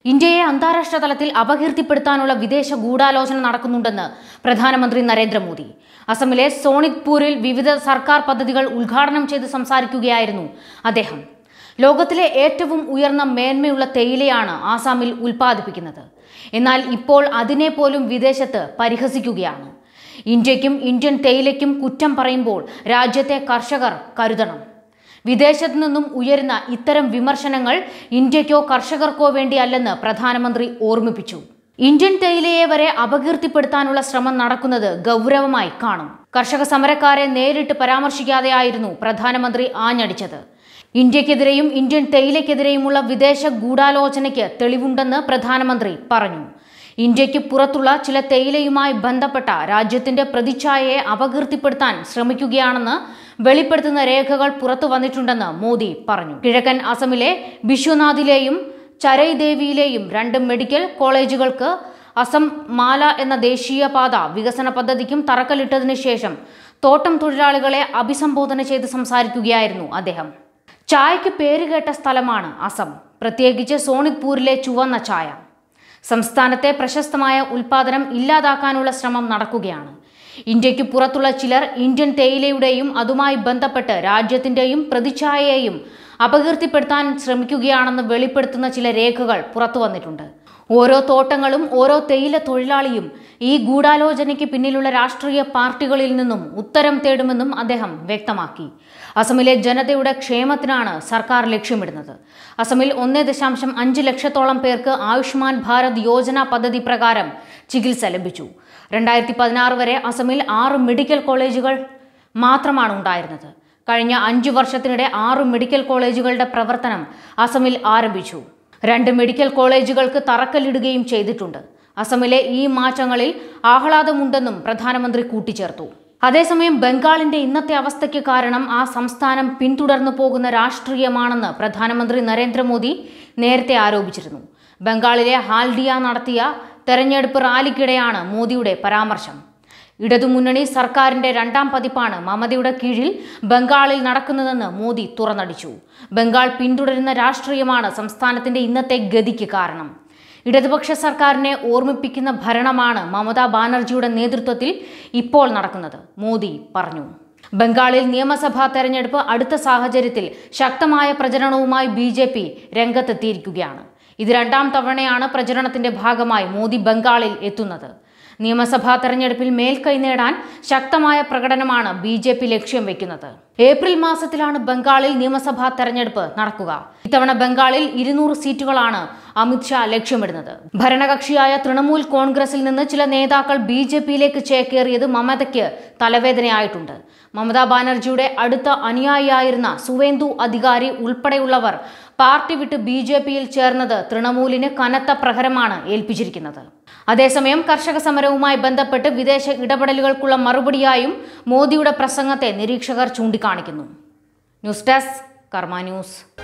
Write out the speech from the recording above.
ഇന്ത്യയെ അന്താരാഷ്ട്ര തലത്തിൽ അപകീർത്തിപ്പെടുത്താനുള്ള വിദേശ ഗൂഢാലോചന നടക്കുന്നുണ്ടെന്ന് പ്രധാനമന്ത്രി നരേന്ദ്രമോദി അസമിലെ സോണിത്പൂരിൽ വിവിധ സർക്കാർ പദ്ധതികൾ ഉദ്ഘാടനം ചെയ്ത് സംസാരിക്കുകയായിരുന്നു അദ്ദേഹം ലോകത്തിലെ ഏറ്റവും ഉയർന്ന മേന്മയുള്ള തേയിലയാണ് ആസാമിൽ ഉൽപ്പാദിപ്പിക്കുന്നത് എന്നാൽ ഇപ്പോൾ അതിനെ പോലും വിദേശത്ത് പരിഹസിക്കുകയാണ് ഇന്ത്യക്കും ഇന്ത്യൻ തേയിലയ്ക്കും കുറ്റം പറയുമ്പോൾ രാജ്യത്തെ കർഷകർ കരുതണം വിദേശത്തു നിന്നും ഉയരുന്ന ഇത്തരം വിമർശനങ്ങൾ ഇന്ത്യക്കോ കർഷകർക്കോ വേണ്ടിയല്ലെന്ന് പ്രധാനമന്ത്രി ഓർമ്മിപ്പിച്ചു ഇന്ത്യൻ തേയിലയെ വരെ അപകീർത്തിപ്പെടുത്താനുള്ള ശ്രമം നടക്കുന്നത് ഗൗരവമായി കാണും കർഷക സമരക്കാരെ നേരിട്ട് പരാമർശിക്കാതെയായിരുന്നു പ്രധാനമന്ത്രി ആഞ്ഞടിച്ചത് ഇന്ത്യക്കെതിരെയും ഇന്ത്യൻ തേയിലയ്ക്കെതിരെയുമുള്ള വിദേശ ഗൂഢാലോചനയ്ക്ക് തെളിവുണ്ടെന്ന് പ്രധാനമന്ത്രി പറഞ്ഞു ഇന്ത്യക്ക് പുറത്തുള്ള ചില തേയിലയുമായി ബന്ധപ്പെട്ട രാജ്യത്തിന്റെ പ്രതിച്ഛായയെ അപകീർത്തിപ്പെടുത്താൻ ശ്രമിക്കുകയാണെന്ന് വെളിപ്പെടുത്തുന്ന രേഖകൾ പുറത്തു വന്നിട്ടുണ്ടെന്ന് മോദി പറഞ്ഞു കിഴക്കൻ അസമിലെ ബിശ്വനാഥിലെയും ചരൈദേവിയിലെയും രണ്ട് മെഡിക്കൽ കോളേജുകൾക്ക് അസം മാല എന്ന ദേശീയപാത വികസന പദ്ധതിക്കും തറക്കല്ലിട്ടതിനു ശേഷം തോട്ടം തൊഴിലാളികളെ അഭിസംബോധന ചെയ്ത് സംസാരിക്കുകയായിരുന്നു അദ്ദേഹം ചായയ്ക്ക് പേരുകേട്ട സ്ഥലമാണ് അസം പ്രത്യേകിച്ച് സോണിത്പൂരിലെ ചുവന്ന ചായ സംസ്ഥാനത്തെ പ്രശസ്തമായ ഉൽപാദനം ഇല്ലാതാക്കാനുള്ള ശ്രമം നടക്കുകയാണ് ഇന്ത്യക്ക് പുറത്തുള്ള ചിലർ ഇന്ത്യൻ തേയിലയുടെയും അതുമായി ബന്ധപ്പെട്ട് രാജ്യത്തിന്റെയും പ്രതിച്ഛായയെയും അപകീർത്തിപ്പെടുത്താൻ ശ്രമിക്കുകയാണെന്ന് വെളിപ്പെടുത്തുന്ന ചില രേഖകൾ പുറത്തു വന്നിട്ടുണ്ട് ഓരോ തോട്ടങ്ങളും ഓരോ തേയില തൊഴിലാളിയും ഈ ഗൂഢാലോചനയ്ക്ക് പിന്നിലുള്ള രാഷ്ട്രീയ പാർട്ടികളിൽ നിന്നും ഉത്തരം തേടുമെന്നും അദ്ദേഹം വ്യക്തമാക്കി അസമിലെ ജനതയുടെ ക്ഷേമത്തിനാണ് സർക്കാർ ലക്ഷ്യമിടുന്നത് അസമിൽ ഒന്നേ ദശാംശം അഞ്ച് ലക്ഷത്തോളം പേർക്ക് ആയുഷ്മാൻ ഭാരത് യോജന പദ്ധതി പ്രകാരം ചികിത്സ ലഭിച്ചു രണ്ടായിരത്തി പതിനാറ് വരെ അസമിൽ ആറ് മെഡിക്കൽ കോളേജുകൾ മാത്രമാണ് ഉണ്ടായിരുന്നത് കഴിഞ്ഞ അഞ്ചു വർഷത്തിനിടെ ആറ് മെഡിക്കൽ കോളേജുകളുടെ പ്രവർത്തനം അസമിൽ ആരംഭിച്ചു രണ്ട് മെഡിക്കൽ കോളേജുകൾക്ക് തറക്കല്ലിടുകയും ചെയ്തിട്ടുണ്ട് അസമിലെ ഈ മാറ്റങ്ങളിൽ ആഹ്ലാദമുണ്ടെന്നും പ്രധാനമന്ത്രി കൂട്ടിച്ചേർത്തു അതേസമയം ബംഗാളിന്റെ ഇന്നത്തെ അവസ്ഥയ്ക്ക് കാരണം ആ സംസ്ഥാനം പിന്തുടർന്നു പോകുന്ന രാഷ്ട്രീയമാണെന്ന് പ്രധാനമന്ത്രി നരേന്ദ്രമോദി നേരത്തെ ആരോപിച്ചിരുന്നു ബംഗാളിലെ ഹാൽഡിയ നടത്തിയ തെരഞ്ഞെടുപ്പ് റാലിക്കിടെയാണ് മോദിയുടെ പരാമർശം ഇടതുമുന്നണി സർക്കാരിന്റെ രണ്ടാം പതിപ്പാണ് മമതയുടെ കീഴിൽ ബംഗാളിൽ നടക്കുന്നതെന്ന് മോദി തുറന്നടിച്ചു ബംഗാൾ പിന്തുടരുന്ന രാഷ്ട്രീയമാണ് സംസ്ഥാനത്തിന്റെ ഇന്നത്തെ ഗതിക്ക് കാരണം ഇടതുപക്ഷ സർക്കാരിനെ ഓർമ്മിപ്പിക്കുന്ന ഭരണമാണ് മമതാ ബാനർജിയുടെ നേതൃത്വത്തിൽ ഇപ്പോൾ നടക്കുന്നത് മോദി പറഞ്ഞു ബംഗാളിൽ നിയമസഭാ തെരഞ്ഞെടുപ്പ് അടുത്ത സാഹചര്യത്തിൽ ശക്തമായ പ്രചരണവുമായി ബി ജെ പി രംഗത്തെത്തിയിരിക്കുകയാണ് ഇത് രണ്ടാം തവണയാണ് പ്രചരണത്തിന്റെ ഭാഗമായി മോദി ബംഗാളിൽ എത്തുന്നത് നിയമസഭാ തെരഞ്ഞെടുപ്പിൽ മേൽക്കൈ നേടാൻ ശക്തമായ പ്രകടനമാണ് ബി ജെ പി ലക്ഷ്യം വെക്കുന്നത് ഏപ്രിൽ മാസത്തിലാണ് ബംഗാളിൽ നിയമസഭാ തെരഞ്ഞെടുപ്പ് നടക്കുക ഇത്തവണ ബംഗാളിൽ ഇരുന്നൂറ് സീറ്റുകളാണ് അമിത്ഷാ ലക്ഷ്യമിടുന്നത് ഭരണകക്ഷിയായ തൃണമൂൽ കോൺഗ്രസിൽ നിന്ന് ചില നേതാക്കൾ ബി ജെ പിയിലേക്ക് ചേക്കേറിയത് മമതയ്ക്ക് തലവേദനയായിട്ടുണ്ട് മമതാ ബാനർജിയുടെ അടുത്ത അനുയായിയായിരുന്ന സുവേന്ദു അധികാരി ഉൾപ്പെടെയുള്ളവർ പാർട്ടി വിട്ട് ബി ജെ പിയിൽ ചേർന്നത് തൃണമൂലിന് കനത്ത പ്രഹരമാണ് ഏൽപ്പിച്ചിരിക്കുന്നത് അതേസമയം കർഷക സമരവുമായി ബന്ധപ്പെട്ട് വിദേശ ഇടപെടലുകൾക്കുള്ള മറുപടിയായും മോദിയുടെ പ്രസംഗത്തെ നിരീക്ഷകർ ചൂണ്ടിക്കാണിക്കുന്നു ന്യൂസ് ഡെസ്ക് കർമ്മ ന്യൂസ്